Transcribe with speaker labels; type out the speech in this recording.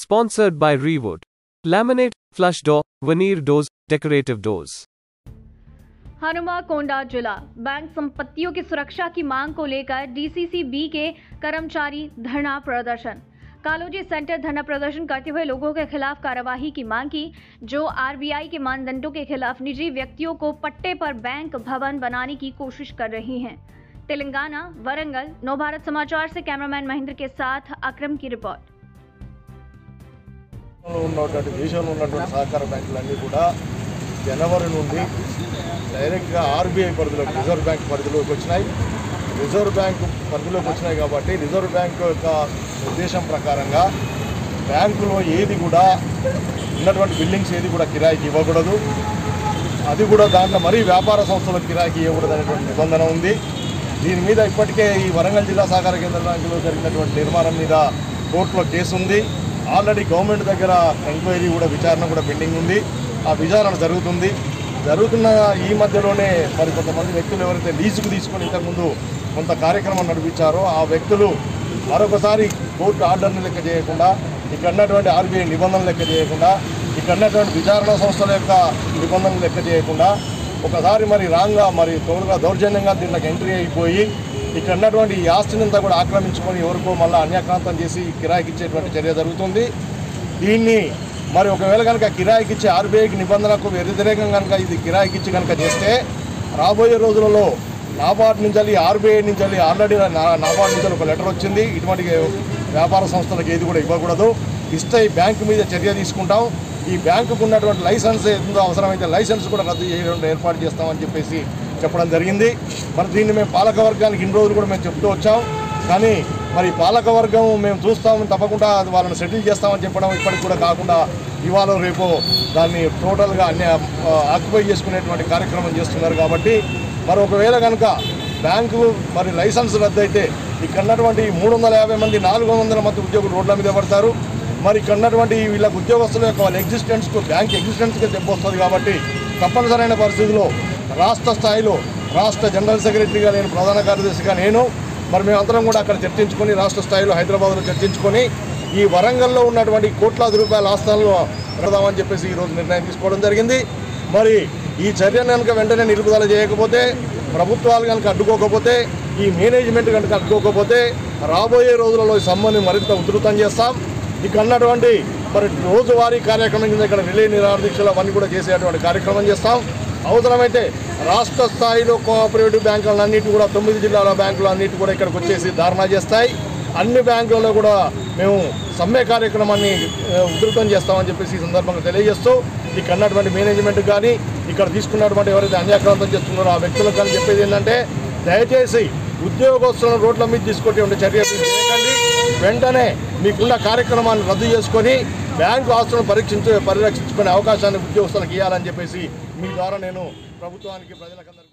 Speaker 1: Sponsored by Rewood. Laminate, flush door, veneer doors, decorative doors.
Speaker 2: Hanuma कोंडा जिला bank संपत्तियों की सुरक्षा की मांग को लेकर डीसीसी बी के कर्मचारी धरना प्रदर्शन कालोजी सेंटर धरना प्रदर्शन करते हुए लोगों के खिलाफ कार्यवाही की मांग की जो आरबीआई के मानदंडों के खिलाफ निजी व्यक्तियों को पट्टे पर बैंक भवन बनाने की कोशिश कर रही हैं तेलंगाना वरंगल नव भारत समाचार से कैमरामैन महेंद्र के साथ अक्रम की रिपोर्ट
Speaker 3: దేశంలో ఉన్నటువంటి దేశంలో ఉన్నటువంటి సహకార బ్యాంకులన్నీ కూడా జనవరి నుండి డైరెక్ట్గా ఆర్బీఐ పరిధిలోకి రిజర్వ్ బ్యాంక్ పరిధిలోకి వచ్చినాయి రిజర్వ్ బ్యాంక్ పరిధిలోకి వచ్చినాయి కాబట్టి రిజర్వ్ బ్యాంక్ యొక్క ఉద్దేశం ప్రకారంగా బ్యాంకులో ఏది కూడా ఉన్నటువంటి బిల్డింగ్స్ ఏది కూడా కిరాయికి ఇవ్వకూడదు అది కూడా దాంట్లో మరీ వ్యాపార సంస్థలకు కిరాయికి ఇవ్వకూడదు అనేటువంటి నిబంధన ఉంది దీని మీద ఇప్పటికే ఈ వరంగల్ జిల్లా సహకార కేంద్ర బ్యాంకులో జరిగినటువంటి నిర్మాణం మీద కోర్టులో కేసు ఉంది ఆల్రెడీ గవర్నమెంట్ దగ్గర ఎంక్వైరీ కూడా విచారణ కూడా పెండింగ్ ఉంది ఆ విచారణ జరుగుతుంది జరుగుతున్న ఈ మధ్యలోనే మరి కొంతమంది వ్యక్తులు ఎవరైతే లీజుకు తీసుకొని ఇంతకుముందు కొంత కార్యక్రమం నడిపించారో ఆ వ్యక్తులు మరొకసారి కోర్టు ఆర్డర్ని లెక్క చేయకుండా ఇక్కడ ఉన్నటువంటి ఆర్బీఐ నిబంధనలు లెక్క చేయకుండా ఇక్కడ ఉన్నటువంటి విచారణ సంస్థల యొక్క నిబంధనలు లెక్క చేయకుండా ఒకసారి మరి రాంగా మరి తోడుగా దౌర్జన్యంగా దీంట్లోకి ఎంట్రీ అయిపోయి ఇక్కడ ఉన్నటువంటి ఈ ఆస్తిని అంతా కూడా ఆక్రమించుకొని ఎవరికో మళ్ళీ అన్యాక్రాంతం చేసి కిరాయికి ఇచ్చేటువంటి చర్య జరుగుతుంది దీన్ని మరి ఒకవేళ కనుక కిరాయికి ఇచ్చే ఆర్బీఐకి నిబంధనలకు వ్యతిరేకంగా కనుక ఇది కిరాయికి ఇచ్చి కనుక చేస్తే రాబోయే రోజులలో నాబార్డ్ నుంచి ఆర్బీఐ నుంచి ఆల్రెడీ నా- నాబార్డ్ నుంచి ఒక లెటర్ వచ్చింది ఇటువంటి వ్యాపార సంస్థలకు ఏది కూడా ఇవ్వకూడదు ఇస్తే ఈ బ్యాంకు మీద చర్య తీసుకుంటాం ఈ బ్యాంకుకు ఉన్నటువంటి లైసెన్స్ ఏందో అవసరమైతే లైసెన్స్ కూడా రద్దు చేయడం ఏర్పాటు చేస్తామని చెప్పేసి చెప్పడం జరిగింది మరి దీన్ని మేము పాలక వర్గానికి ఇన్ని రోజులు కూడా మేము చెప్తూ వచ్చాం కానీ మరి పాలక వర్గం మేము చూస్తాం తప్పకుండా అది వాళ్ళని సెటిల్ చేస్తామని చెప్పడం ఇప్పటికి కూడా కాకుండా ఇవాళ రేపు దాన్ని టోటల్గా అన్ని ఆక్యుపై చేసుకునేటువంటి కార్యక్రమం చేస్తున్నారు కాబట్టి మరి ఒకవేళ కనుక బ్యాంకు మరి లైసెన్స్ రద్దు అయితే ఇక్కడ ఉన్నటువంటి మూడు వందల యాభై మంది నాలుగు వందల మంది ఉద్యోగులు రోడ్ల మీద పడతారు మరి ఇక్కడ ఉన్నటువంటి వీళ్ళ ఉద్యోగస్తుల యొక్క వాళ్ళ ఎగ్జిస్టెన్స్కు బ్యాంక్ ఎగ్జిస్టెన్స్కి దెబ్బ వస్తుంది కాబట్టి తప్పనిసరైన పరిస్థితిలో రాష్ట్ర స్థాయిలో రాష్ట్ర జనరల్ సెక్రటరీగా నేను ప్రధాన కార్యదర్శిగా నేను మరి మేమందరం కూడా అక్కడ చర్చించుకొని రాష్ట్ర స్థాయిలో హైదరాబాద్లో చర్చించుకొని ఈ వరంగల్లో ఉన్నటువంటి కోట్లాది రూపాయల ఆస్థానంలో పెడదామని చెప్పేసి ఈరోజు నిర్ణయం తీసుకోవడం జరిగింది మరి ఈ చర్యను కనుక వెంటనే నిలుపుదల చేయకపోతే ప్రభుత్వాలు కనుక అడ్డుకోకపోతే ఈ మేనేజ్మెంట్ కనుక అడ్డుకోకపోతే రాబోయే రోజులలో ఈ సమ్మని మరింత ఉధృతం చేస్తాం ఇక అన్నటువంటి మరి రోజువారీ కార్యక్రమం కింద ఇక్కడ రిలే నిరాదీక్షలు అవన్నీ కూడా చేసేటువంటి కార్యక్రమం చేస్తాం అవసరమైతే రాష్ట్ర స్థాయిలో కోఆపరేటివ్ బ్యాంకులన్నిటి కూడా తొమ్మిది జిల్లాల బ్యాంకులు అన్నిటి కూడా ఇక్కడికి వచ్చేసి ధారణా చేస్తాయి అన్ని బ్యాంకులలో కూడా మేము సమ్మె కార్యక్రమాన్ని ఆ, ఉధృతం చేస్తామని చెప్పేసి ఈ సందర్భంగా తెలియజేస్తూ ఇక్కడ ఉన్నటువంటి మేనేజ్మెంట్ కానీ ఇక్కడ తీసుకున్నటువంటి ఎవరైతే అన్యాక్రాంతం చేస్తున్నారో ఆ వ్యక్తులకు కానీ చెప్పేది ఏంటంటే దయచేసి ఉద్యోగస్తులను రోడ్ల మీద తీసుకొచ్చే చర్య చేయకండి వెంటనే మీకున్న కార్యక్రమాన్ని రద్దు చేసుకొని బ్యాంకు ఆస్తులను పరీక్షించ పరిరక్షించుకునే అవకాశాన్ని ఉద్యోగస్తులకు ఇవ్వాలని చెప్పేసి మీ ద్వారా నేను ప్రభుత్వానికి ప్రజలకందరికీ